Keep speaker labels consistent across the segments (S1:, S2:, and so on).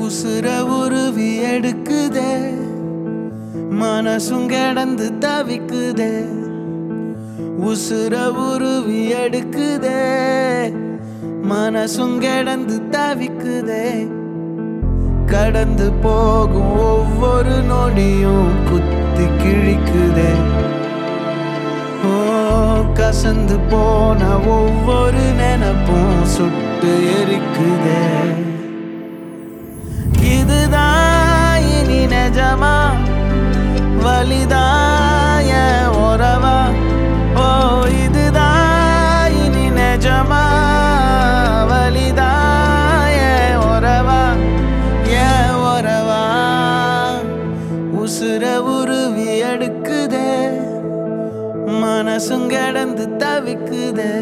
S1: உசுர உருவி எடுக்குதே மனசும் கிடந்து தவிக்குதே உசுர உருவி எடுக்குதே மனசும் கிடந்து தவிக்குதே கடந்து போகும் ஒவ்வொரு நொடியும் குத்தி கிழிக்குதே ஓ கசந்து போன ஒவ்வொரு நினப்பும் சுட்டு எரிக்குதே இதுதான் இனி நிஜமா வலிதாய உறவா ஓ இதுதான் இனி நிஜமா வலிதாய உறவா ஏ உறவா உசுர உருவி எடுக்குதே மனசும் கிடந்து தவிக்குதே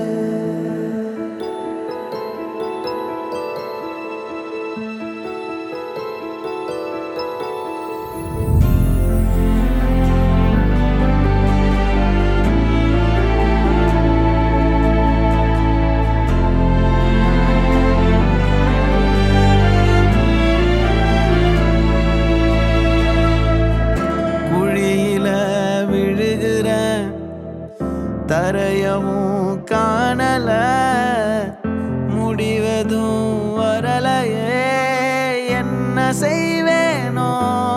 S1: குழியில விழுகிற தரையவும் காணல முடிவதும் வரலையே என்ன செய்வேனோ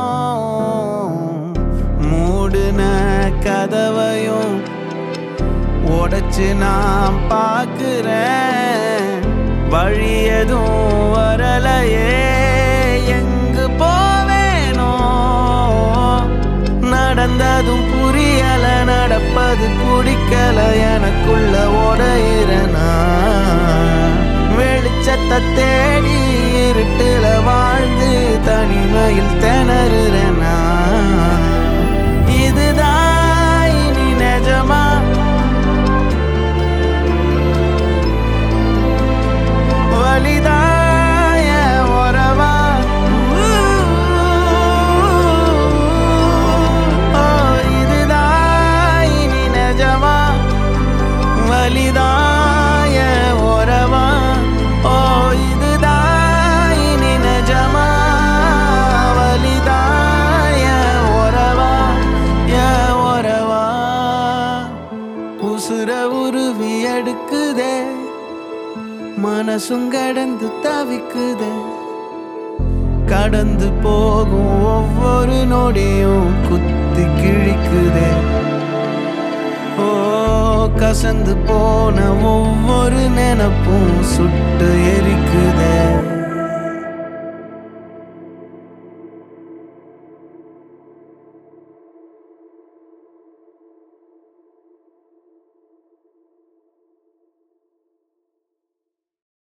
S1: மூடுன கதவையும் உடைச்சு நான் பார்க்கிறேன் வழி எதுவும் வரலையே எங்கு போவேனோ நடந்ததும் புரியல நடப்பது பிடிக்கல எனக்குள்ள உடையிறனா வெளிச்சத்தை தேடி இருட்டுல வாழ்ந்து தனிமையில் திணறுறனா இதுதான் இனி நிஜமா வலிதாய உறவா ஓ இதுதான் இனி நிஜமா வலிதாய உறவா ஓ இதுதான் இனி நிஜமா வலிதாய உறவா ஏ உறவா உசுர உருவி எடுக்குதே மனசும் கடந்து தவிக்குதே கடந்து போகும் ஒவ்வொரு நொடியும் குத்தி கிழிக்குதே ஓ கசந்து போன ஒவ்வொரு நினப்பும் சுட்டு எரி